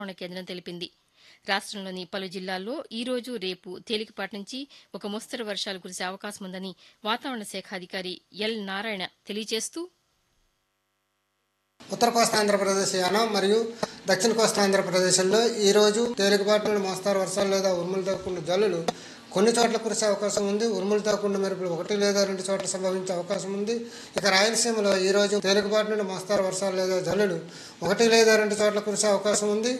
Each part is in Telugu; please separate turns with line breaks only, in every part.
వాతావరణ కేంద్రం తెలిపింది రాష్టంలోని పలు జిల్లాల్లో ఈ రోజు రేపు తేలికపాటి నుంచి ఒక మోస్తరు వర్షాలు కురిసే అవకాశం ఉందని వాతావరణ శాఖ అధికారి ఎల్ నారాయణ తెలియజేస్తూ
ఉత్తర కోస్తా ఆంధ్రప్రదేశ్ యానం మరియు దక్షిణ కోస్తా ఆంధ్రప్రదేశ్లో ఈ రోజు తేలికపాటి నుండి మోస్తారు వర్షాలు లేదా ఉరుములతో కూడిన జల్లులు కొన్ని చోట్ల కురిసే అవకాశం ఉంది ఉరుములతో కూడిన మెరుపులు ఒకటి లేదా రెండు చోట్ల సంభవించే అవకాశం ఉంది ఇక రాయలసీమలో ఈ రోజు తేలికపాటి నుండి మోస్తారు వర్షాలు లేదా జల్లులు ఒకటి లేదా రెండు చోట్ల కురిసే అవకాశం ఉంది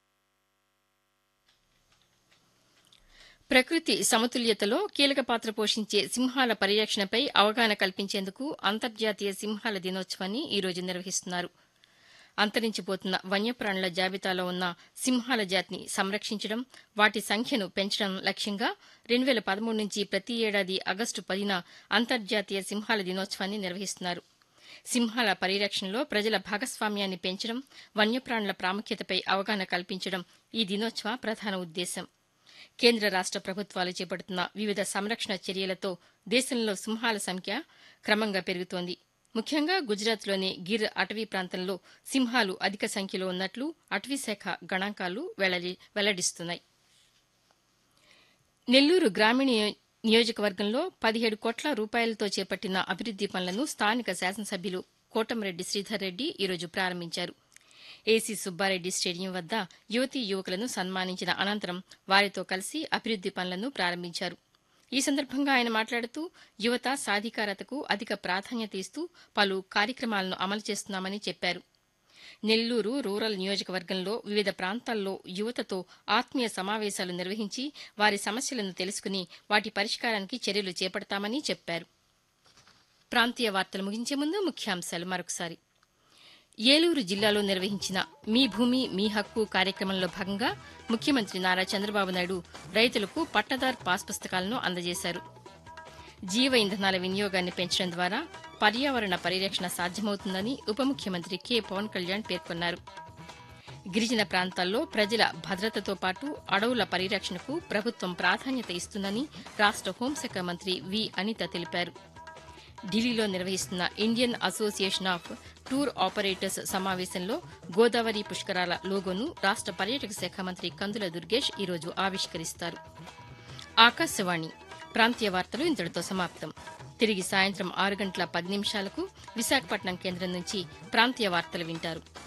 ప్రకృతి సమతుల్యతలో కీలక పాత్ర పోషించే సింహాల పరిరక్షణపై అవగాహన కల్పించేందుకు అంతర్జాతీయ సింహాల దినోత్సవాన్ని ఈ రోజు నిర్వహిస్తున్నారు అంతరించిపోతున్న వన్యప్రాణుల జాబితాలో ఉన్న సింహాల జాతిని సంరక్షించడం వాటి సంఖ్యను పెంచడం లక్ష్యంగా రెండు వేల పదమూడు నుంచి ప్రతి ఏడాది ఆగస్టు పదిన అంతర్జాతీయ సింహాల దినోత్సవాన్ని నిర్వహిస్తున్నారు సింహాల పరిరక్షణలో ప్రజల భాగస్వామ్యాన్ని పెంచడం వన్యప్రాణుల ప్రాముఖ్యతపై అవగాహన కల్పించడం ఈ దినోత్సవ ప్రధాన ఉద్దేశం కేంద్ర రాష్ట ప్రభుత్వాలు చేపడుతున్న వివిధ సంరక్షణ చర్యలతో దేశంలో సింహాల సంఖ్య క్రమంగా పెరుగుతోంది ముఖ్యంగా గుజరాత్లోని గిర్ అటవీ ప్రాంతంలో సింహాలు అధిక సంఖ్యలో ఉన్నట్లు అటవీశాఖ గణాంకాలు వెల్లడి వెల్లడిస్తున్నాయి నెల్లూరు గ్రామీణ నియోజకవర్గంలో పదిహేడు కోట్ల రూపాయలతో చేపట్టిన అభివృద్ది పనులను స్థానిక శాసనసభ్యులు కోటంరెడ్డి శ్రీధర్ రెడ్డి ఈరోజు ప్రారంభించారు ఏసీ సుబ్బారెడ్డి స్టేడియం వద్ద యువతీ యువకులను సన్మానించిన అనంతరం వారితో కలిసి అభివృద్ది పనులను ప్రారంభించారు ఈ సందర్భంగా ఆయన మాట్లాడుతూ యువత సాధికారతకు అధిక ప్రాధాన్యత ఇస్తూ పలు కార్యక్రమాలను అమలు చేస్తున్నామని చెప్పారు నెల్లూరు రూరల్ నియోజకవర్గంలో వివిధ ప్రాంతాల్లో యువతతో ఆత్మీయ సమావేశాలు నిర్వహించి వారి సమస్యలను తెలుసుకుని వాటి పరిష్కారానికి చర్యలు చేపడతామని చెప్పారు ప్రాంతీయ వార్తలు ముగించే ముందు ముఖ్యాంశాలు మరొకసారి ఏలూరు జిల్లాలో నిర్వహించిన మీ భూమి మీ హక్కు కార్యక్రమంలో భాగంగా ముఖ్యమంత్రి నారా చంద్రబాబు నాయుడు రైతులకు పట్టదార్ పాస్ పుస్తకాలను అందజేశారు జీవ ఇంధనాల వినియోగాన్ని పెంచడం ద్వారా పర్యావరణ పరిరక్షణ సాధ్యమవుతుందని ఉప ముఖ్యమంత్రి కె పవన్ కళ్యాణ్ పేర్కొన్నారు గిరిజన ప్రాంతాల్లో ప్రజల భద్రతతో పాటు అడవుల పరిరక్షణకు ప్రభుత్వం ప్రాధాన్యత ఇస్తుందని రాష్ట హోంశాఖ మంత్రి వి అనిత తెలిపారు ఢిల్లీలో నిర్వహిస్తున్న Indian association of tour operators సమావేశంలో గోదావరి పుష్కరాల లోగోను రాష్ట పర్యాటక శాఖ మంత్రి కందుల దుర్గేష్ ఈరోజు ఆవిష్కరిస్తారు ఆకాశవాణి ప్రాంతీయ వార్తలు ఇంతటితో సమాప్తం తిరిగి సాయంత్రం ఆరు గంటల పది నిమిషాలకు విశాఖపట్నం కేంద్రం నుంచి ప్రాంతీయ వార్తలు వింటారు